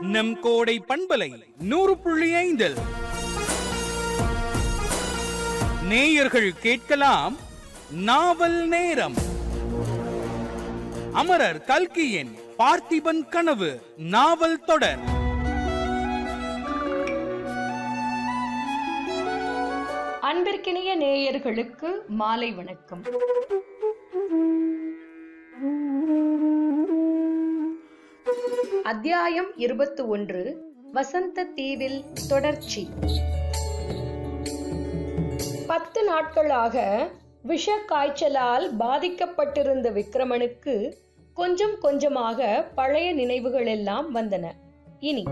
நம் கோடை பண்பலை நூறு புள்ளி ஐந்தில் நேயர்கள் கேட்கலாம் நாவல் நேரம் அமரர் கல்கியின் பார்த்திபன் கனவு நாவல் தொடர் அன்பிற்கினிய நேயர்களுக்கு மாலை வணக்கம் அத்தியாயம் இருபத்தி ஒன்று வசந்த தீவில் தொடர்ச்சி பத்து நாட்களாக விஷ காய்ச்சலால் பாதிக்கப்பட்டிருந்த விக்ரமனுக்கு கொஞ்சம் கொஞ்சமாக பழைய நினைவுகள் எல்லாம் வந்தன இனி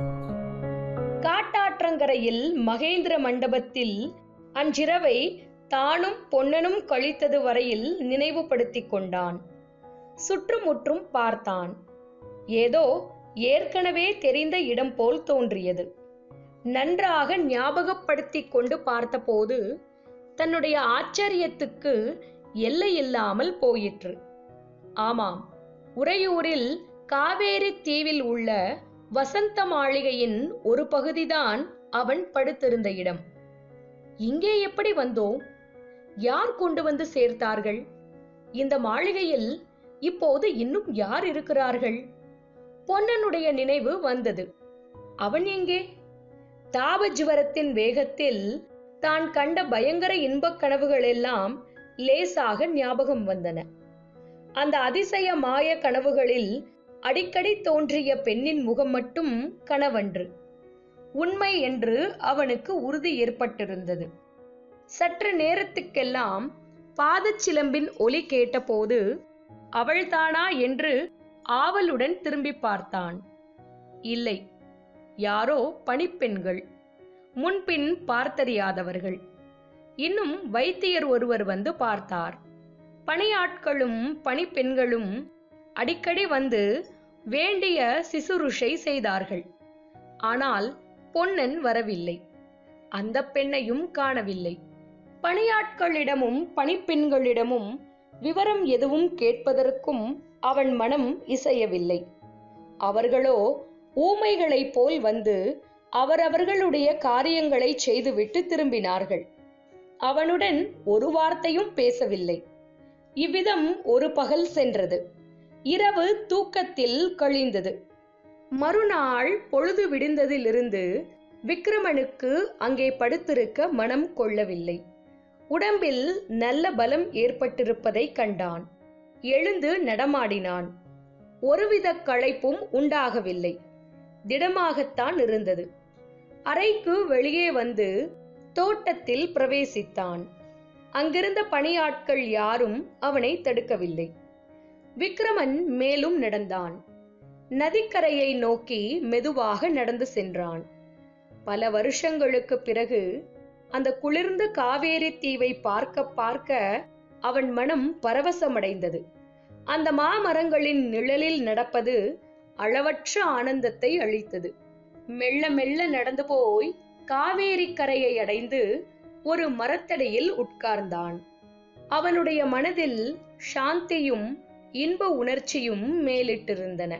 காட்டாற்றங்கரையில் மகேந்திர மண்டபத்தில் அன்றிரவை தானும் பொன்னனும் கழித்தது வரையில் நினைவுபடுத்திக் கொண்டான் சுற்றுமுற்றும் பார்த்தான் ஏதோ ஏற்கனவே தெரிந்த இடம் போல் தோன்றியது நன்றாக ஞாபகப்படுத்திக் கொண்டு பார்த்தபோது தன்னுடைய ஆச்சரியத்துக்கு எல்லையில்லாமல் போயிற்று ஆமாம் உறையூரில் காவேரி தீவில் உள்ள வசந்த மாளிகையின் ஒரு பகுதிதான் அவன் படுத்திருந்த இடம் இங்கே எப்படி வந்தோம் யார் கொண்டு வந்து சேர்த்தார்கள் இந்த மாளிகையில் இப்போது இன்னும் யார் இருக்கிறார்கள் பொன்னனுடைய நினைவு வந்தது அவன் எங்கே தாபஜ்வரத்தின் வேகத்தில் தான் கண்ட பயங்கர இன்பக் கனவுகள் எல்லாம் லேசாக ஞாபகம் வந்தன அந்த அதிசய மாய கனவுகளில் அடிக்கடி தோன்றிய பெண்ணின் முகம் மட்டும் கனவன்று உண்மை என்று அவனுக்கு உறுதி ஏற்பட்டிருந்தது சற்று நேரத்துக்கெல்லாம் பாதச்சிலம்பின் ஒலி கேட்டபோது அவள்தானா என்று ஆவலுடன் திரும்பி பார்த்தான் இல்லை யாரோ பணிப்பெண்கள் முன்பின் பார்த்தறியாதவர்கள் இன்னும் வைத்தியர் ஒருவர் வந்து பார்த்தார் பணியாட்களும் பணிப்பெண்களும் அடிக்கடி வந்து வேண்டிய சிசுருஷை செய்தார்கள் ஆனால் பொன்னன் வரவில்லை அந்த பெண்ணையும் காணவில்லை பணியாட்களிடமும் பணிப்பெண்களிடமும் விவரம் எதுவும் கேட்பதற்கும் அவன் மனம் இசையவில்லை அவர்களோ ஊமைகளைப் போல் வந்து அவரவர்களுடைய காரியங்களை செய்துவிட்டு திரும்பினார்கள் அவனுடன் ஒரு வார்த்தையும் பேசவில்லை இவ்விதம் ஒரு பகல் சென்றது இரவு தூக்கத்தில் கழிந்தது மறுநாள் பொழுது விடிந்ததிலிருந்து விக்ரமனுக்கு அங்கே படுத்திருக்க மனம் கொள்ளவில்லை உடம்பில் நல்ல பலம் ஏற்பட்டிருப்பதை கண்டான் எழுந்து நடமாடினான் ஒருவித களைப்பும் உண்டாகவில்லை திடமாகத்தான் இருந்தது அறைக்கு வெளியே வந்து தோட்டத்தில் பிரவேசித்தான் அங்கிருந்த பணியாட்கள் யாரும் அவனை தடுக்கவில்லை விக்ரமன் மேலும் நடந்தான் நதிக்கரையை நோக்கி மெதுவாக நடந்து சென்றான் பல வருஷங்களுக்கு பிறகு அந்த குளிர்ந்த காவேரி தீவை பார்க்க பார்க்க அவன் மனம் பரவசமடைந்தது அந்த மாமரங்களின் நிழலில் நடப்பது அளவற்ற ஆனந்தத்தை அளித்தது மெல்ல மெல்ல நடந்து போய் காவேரி கரையை அடைந்து ஒரு மரத்தடியில் உட்கார்ந்தான் அவனுடைய மனதில் சாந்தியும் இன்ப உணர்ச்சியும் மேலிட்டிருந்தன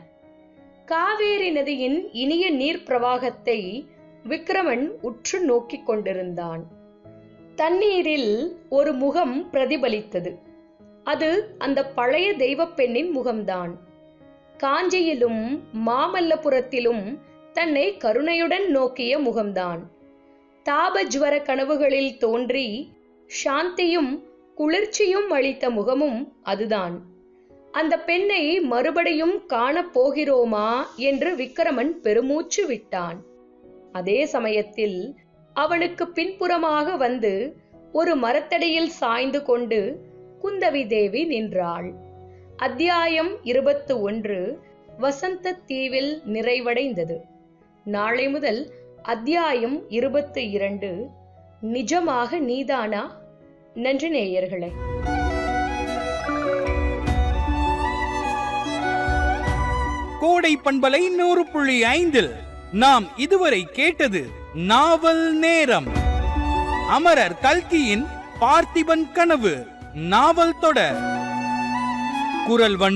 காவேரி நதியின் இனிய நீர் பிரவாகத்தை விக்ரமன் உற்று நோக்கிக் கொண்டிருந்தான் தண்ணீரில் ஒரு முகம் பிரதிபலித்தது அது அந்த பழைய தெய்வப் பெண்ணின் முகம்தான் காஞ்சியிலும் மாமல்லபுரத்திலும் தன்னை கருணையுடன் நோக்கிய முகம்தான் தாபஜ்வர கனவுகளில் தோன்றி சாந்தியும் குளிர்ச்சியும் அளித்த முகமும் அதுதான் அந்த பெண்ணை மறுபடியும் காணப் போகிறோமா என்று விக்ரமன் பெருமூச்சு விட்டான் அதே சமயத்தில் அவனுக்கு பின்புறமாக வந்து ஒரு மரத்தடியில் சாய்ந்து கொண்டு குந்தவி தேவி நின்றாள் அத்தியாயம் இருபத்து ஒன்று வசந்த தீவில் நிறைவடைந்தது நாளை முதல் அத்தியாயம் இருபத்து இரண்டு நிஜமாக நீதானா நன்றி நேயர்களே கோடை பண்பலை நூறு புள்ளி ஐந்தில் நாம் இதுவரை கேட்டது நாவல் நேரம் அமரர் கல்கியின் பார்த்திபன் கனவு நாவல் தொடர் குரல் வண்ணம்